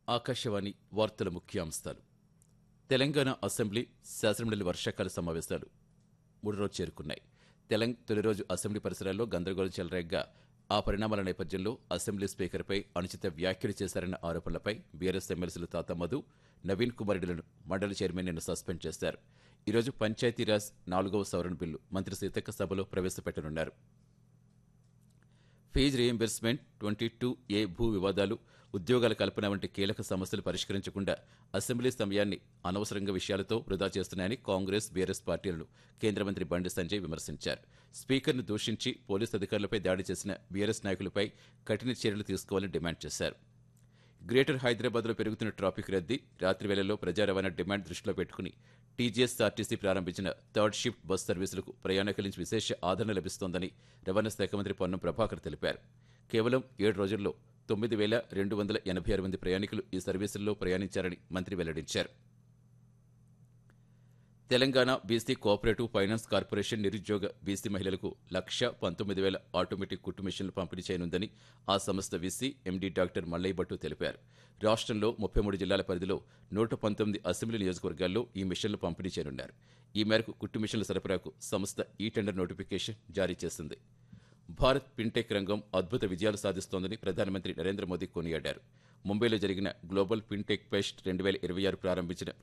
ఆకాశవాణి వార్తల ముఖ్యాంశాలు తెలంగాణ అసెంబ్లీ శాసనమండలి వర్షాకాల సమావేశాలు మూడు రోజు చేరుకున్నాయి తెలంగాణ తొలి రోజు అసెంబ్లీ పరిసరాల్లో గందరగోళం చెలరేగ్గా ఆ పరిణామాల నేపథ్యంలో అసెంబ్లీ స్పీకర్పై అనుచిత వ్యాఖ్యలు చేశారన్న ఆరోపణలపై బీఆర్ఎస్ ఎమ్మెల్సీలు తాత మధు నవీన్ కుమార్ రెడ్డిలను మండలి చైర్మన్ నిన్న సస్పెండ్ చేశారు ఈరోజు పంచాయతీరాజ్ నాలుగవ సవరణ బిల్లు మంత్రి సీతక్క సభలో ప్రవేశపెట్టనున్నారు fee reimbursement twenty two A భూ వివాదాలు ఉద్యోగాల కల్పన వంటి కీలక సమస్యలు పరిష్కరించకుండా అసెంబ్లీ సమయాన్ని అనవసరంగా విషయాలతో వృధా చేస్తున్నాయని కాంగ్రెస్ బీఆర్ఎస్ పార్టీలను కేంద్ర మంత్రి బండి సంజయ్ విమర్శించారు స్పీకర్ను దూషించి పోలీసు అధికారులపై దాడి చేసిన బీఆర్ఎస్ నాయకులపై కఠిన చర్యలు తీసుకోవాలని డిమాండ్ చేశారు గ్రేటర్ హైదరాబాద్లో పెరుగుతున్న ట్రాఫిక్ రద్దీ రాత్రి వేళల్లో ప్రజా రవాణా డిమాండ్ దృష్టిలో పెట్టుకుని టీజీఎస్ఆర్టీసీ ప్రారంభించిన థర్డ్ షిఫ్ట్ బస్ సర్వీసులకు ప్రయాణికుల నుంచి విశేష ఆదరణ లభిస్తోందని రవాణా శాఖ మంత్రి పొన్నం ప్రభాకర్ తెలిపారు కేవలం ఏడు రోజుల్లో తొమ్మిది వేల రెండు వందల ఎనభై ఆరు మంది ప్రయాణికులు ఈ సర్వీసుల్లో ప్రయాణించారని మంత్రి వెల్లడించారు Telangana BC cooperative finance corporation నిరుద్యోగ బీసీ మహిళలకు లక్ష పంతొమ్మిది వేల ఆటోమేటిక్ కుట్టు మిషన్లు పంపిణీ చేయనుందని ఆ సంస్థ VC MD doctor Mallaiah Bhattu తెలిపారు రాష్ట్రంలో ముప్పై మూడు జిల్లాల పరిధిలో నూట పంతొమ్మిది అసెంబ్లీ నియోజకవర్గాల్లో ఈ మిషన్లు పంపిణీ చేయనున్నారు ఈ మేరకు కుట్టు మిషన్ల సరఫరాకు సంస్థ ఈ టెండర్ నోటిఫికేషన్ జారీ చేసింది భారత్ ఫిన్టెక్ రంగం అద్భుత విజయాలు సాధిస్తోందని ప్రధానమంత్రి నరేంద్ర మోదీ కొనియాడారు ముంబైలో జరిగిన గ్లోబల్ ఫిన్టెక్ ఫెస్ట్ రెండు వేల ఇరవై ఆరు ప్రారంభించిన